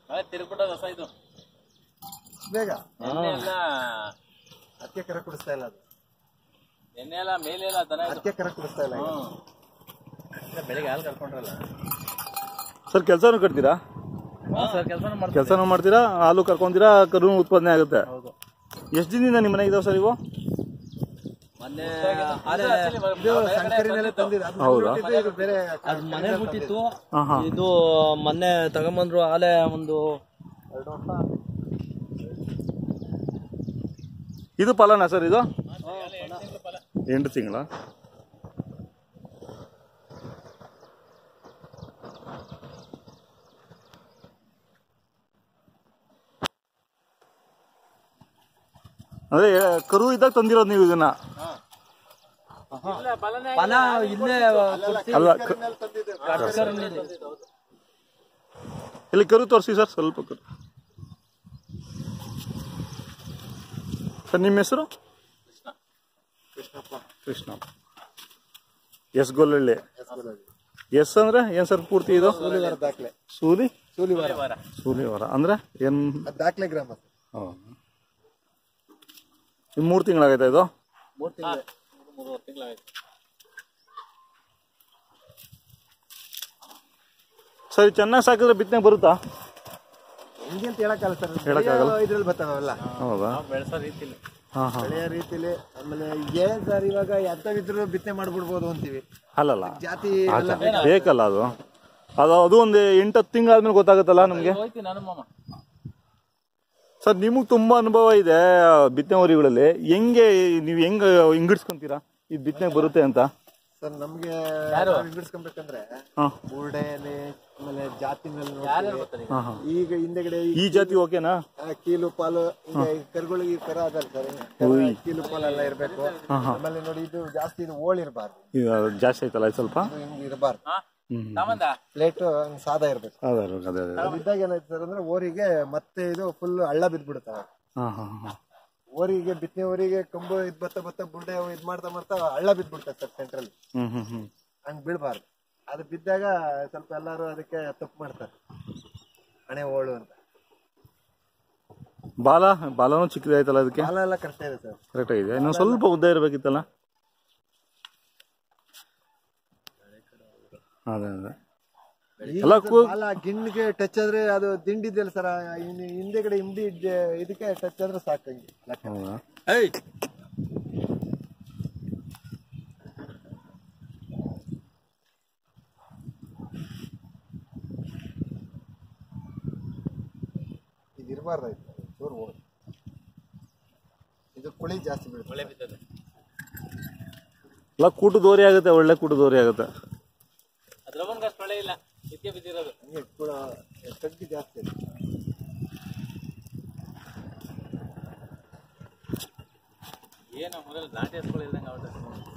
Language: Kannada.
ಅದೇ ತಿರ್ಗ್ಬಿಟ್ಟದ ಹೊಸ ಇದು ಬೇಗ ಎಣ್ಣೆ ಎಲ್ಲ ಅದಕ್ಕೆ ಕರ ಕುಡಿಸ್ತಾ ಇಲ್ಲ ಅದು ಎಣ್ಣೆ ಎಲ್ಲ ಮೇಲೆ ಎಲ್ಲ ದನ ಇದು ಅದಕ್ಕೆ ಕರ ಕುಡಿಸ್ತಾ ಇಲ್ಲ ಈಗ. ಹ್ಮ್ ಬೆಳಿಗ್ಗೆ ಹಾಲು ಕರ್ಕೊಂಡ್ರಲ್ಲ ಸರ್ ಕೆಲಸನೂ ಕಟ್ತೀರಾ ಸರ್ ಕೆಲಸ ಮಾಡ್ತೀವಿ ಕೆಲಸನೂ ಮಾಡ್ತೀರಾ ಹಾಲು ಕರ್ಕೊಂತೀರಾ ಕರು ಉತ್ಪಾದನೆ ಆಗುತ್ತೆ ಎಷ್ಟು ದಿನದಿಂದ ನಿಮ್ಮ ಮನೆಗೆ ಇದಾವೆ ಸರ್ ಇವು ಮೊನ್ನೆ ಇದು ಸಂಕರಿನಲ್ಲೇ ತಂದಿದ್ದು ಅದು ಹೌದಾ? ಇದು ಇದು ಬೇರೆ ಅದ್ ಮನೆ ಬಿಟ್ಟಿತ್ತು ಹಾಂ ಹಾಂ ಇದು ಮೊನ್ನೆ ತಗೊಂಬಂದ್ರು ಆಲೆ ಒಂದು ಎರಡು ವರ್ಷ ಇದು ಫಲನಾ ಸರ್ ಇದು ಎಂಟು ತಿಂಗಳ ಅಂದ್ರೆ ಕರು ಇದ್ದಾಗ ತಂದಿರೋದು ನೀವು ಇದನ್ನ ಫಲ ಇಲ್ಲೇ ಕೊಡ್ಸಿ- ಅಲ್ಲ ಕ- ಕಟ್ಕರ್ನಲ್ಲಿ. ಇಲ್ಲಿ ಕರು ತೋರಿಸಿ ಸರ್ ಸ್ವಲ್ಪ ಕರು ಸರ್ ನಿಮ್ಮ ಹೆಸರು ಕೃಷ್ಣಪ್ಪ ಎಸ್ ಗೊಲ್ಲಳ್ಳಿ ಎಸ್ ಅಂದ್ರೆ ಏನ್ ಸರ್ ಪೂರ್ತಿ ಇದು ಸೂಲಿವಾರ ದಾಖಲೆ ಸೂಲಿ ಸೂಲಿವಾರ ಸೂಲಿವಾರ ಅಂದ್ರೆ ಏನ್ ಅದು ದಾಖಲೆ ಗ್ರಾಮ ಇದು ಮೂರು ತಿಂಗಳಾಗೈತಾ ಇದು ಮೂರು ತಿಂಗಳು ಮೂರುವರೆ ತಿಂಗಳಾಯ್ತು ಸರಿ ಚೆನ್ನಾಗಿ ಸಾಕಿದ್ರೆ ಬಿತ್ತನೆ ಬರುತ್ತಾ ಹೆಂಗೆ ಅಂತ ಹೇಳಕ್ಕಾಗಲ್ಲ ಸರ್ ಹೇಳಕ್ಕಾಗಲ್ಲ. ಇದ್ರಲ್ಲಿ ಬರ್ತಾವಲ್ಲ ಹೌದಾ ನಾವು ಬೆಳೆಸೋ ರೀತಿಲಿ ಹಾ ಹಾ ಬೆಳೆಯ ರೀತಿಲಿ ಆಮೇಲೆ ಏನ್ ಸರ್ ಇವಾಗ ಎಂತವಿದ್ರು ಬಿತ್ತನೆ ಮಾಡ್ಬಿಡ್ಬೋದು ಅಂತೀವಿ ಅಲ್ಲಲ್ಲ ಜಾತಿ ಆಚೆ. ಬೇಕಲ್ಲ ಅದು ಅದು ಅದು ಒಂದು ಎಂಟು ಹತ್ತು ತಿಂಗಳಾದ್ಮೇಲೆ ಗೊತ್ತಾಗುತ್ತಲ್ಲ ನಮಗೆ ಹೋಯ್ತಿ ನಾನು ಮಾಮ ಸರ್ ನಿಮಗೆ ತುಂಬಾ ಅನುಭವ ಇದೆ ಬಿತ್ತನೆ ಹೊರಿಗಳಲ್ಲಿ ಹೆಂಗೆ ನೀವು ಹೆಂಗ ಹಿಂಗಿಡ್ಸ್ಕೊಂತೀರಾ ಇದು ಬಿತ್ತನೆ ಬರುತ್ತೆ ಅಂತ ಸರ್ ನಮ್ಗೆ ಬಿಡಿಸ್ಕೊಬೇಕಂದ್ರೆ ಹಾ ಬುರ್ಡೆಯಲ್ಲಿ ಆಮೇಲೆ ಜಾತಿ ಮೇಲೆ ಯಾರು ನೋಡ್ತೀವಿ. ಬರ್ತಾರೆ ಈಗ? ಹಾ ಹಾ ಈಗ ಹಿಂದೆಗಡೆ ಈ ಈ ಜಾತಿ ಓಕೆನಾ ಆ, ಕೀಲು ಪಾಲು ಈಗ ಈ ಕರುಗಳಿಗೆ ಈ ಕರ ಅದಲ್ಲ ಸರ್ ಕರ, ಕೀಲು ಪಾಲು ಎಲ್ಲ ಇರ್ಬೇಕು ಆಮೇಲೆ ನೋಡಿ ಇದು ಜಾಸ್ತಿ ಇದು ಓಳ್ ಇರಬಾರ್ದು ಇದು ಜಾಸ್ತಿ ಆಯ್ತಲ್ಲ ಇದು ಸ್ವಲ್ಪ ಇದು ಹಿಂಗ್ ಇರಬಾರ್ದು ಹಾ ಹ್ಮ್ ಸಾಮಂದ ಪ್ಲೇಟ್ ಸಾದಾ ಇರ್ಬೇಕು ಅದೇ ಅದೇ ಅದೇ ಅದೇ ಇದ್ದಾಗ ಏನಾಯ್ತು ಸರ್ ಅಂದ್ರೆ ಓರಿಗೆ ಮತ್ತೆ ಇದು ಫುಲ್ ಹಳ್ಳ ಬಿದ್ಬಿಡುತ್ತೆ ಹಾ ಹಾ ಹಾ ಓರಿಗೆ ಬಿತ್ತನೆ ಓರಿಗೆ ಕಂಬು ಇದ್ ಬತ್ತ ಬತ್ತ ಬುಡ್ಡೆ ಇದ್ ಮಾಡ್ತಾ ಮಾಡ್ತಾ ಹಳ್ಳ ಬಿದ್ಬಿಡುತ್ತೆ ಸರ್ ಸೆಂಟ್ರಲ್ ಹ್ಮ್ ಹ್ಮ್ ಹ್ಮ್ ಹಂಗ್ ಬೀಳ್ಬಾರ್ದು ಅದು ಬಿದ್ದಾಗ ಸ್ವಲ್ಪ ಎಲ್ಲಾರು ಅದಕ್ಕೆ ತಪ್ಪು ಮಾಡ್ತಾರೆ ಹಣೆ ಓಳು ಅಂತ ಬಾಲ ಬಾಲನೂ ಚಿಕ್ಕದಾಯ್ತಲ್ಲ ಅದಕ್ಕೆ ಕಾಲ ಎಲ್ಲ ಕರೆಕ್ಟ್ ಇದೆ ಸರ್ ಕರೆಕ್ಟ್ ಆಗಿದೆ ಇನ್ನು ಸ್ವಲ್ಪ ಉದ್ದ ಇರಬೇಕಿತ್ತಲ್ಲ ಅದೇ ಅದೇ ಈಗ ಅಲ್ಲ, ಸರ್ ಕೂ- ಬಾಲ ಗಿಣ್ಣಿಗೆ ಟಚ್ ಆದ್ರೆ ಅದು ದಿಂಡಿ ಇದೆಯಲ್ಲ ಸರ್ ಹಿಂದೆಗಡೆ ಹಿಂಡಿ ಇದ್ದ- ಇದಕ್ಕೆ ಟಚ್ ಆದ್ರೆ ಸಾಕಂಗೆ ಲೆಕ್ಕ. ಹೌದಾ ಏಯ್ ಇದು ಇರಬಾರ್ದಾಯ್ತು ಚೂರು ಓಡು ಇದು ಕುಳಿ ಜಾಸ್ತಿ ಬೀಳುತ್ತೆ ಮಳೆ ಬಿದ್ದದೆ ಅಲ್ಲ ಕೂಟು ದೋರಿ ಆಗುತ್ತೆ ಒಳ್ಳೆ ಕೂಟು ದೋರಿ ಆಗುತ್ತೆ ಅದ್ರ ಬಂದ್ ಅಷ್ಟು ಮಳೆ ಇಲ್ಲ ಇದಕ್ಕೆ ಬಿದ್ದಿರೋದು ಹಂಗೆ ಕುಳ ಕಡ್ಡಿ ಜಾಸ್ತಿ ಇದೆ ಏನು ಮೊದಲು ನಾಟಿ ಹಸ್ಗಳಿಲ್ದಂಗೆ ಅವ್ರ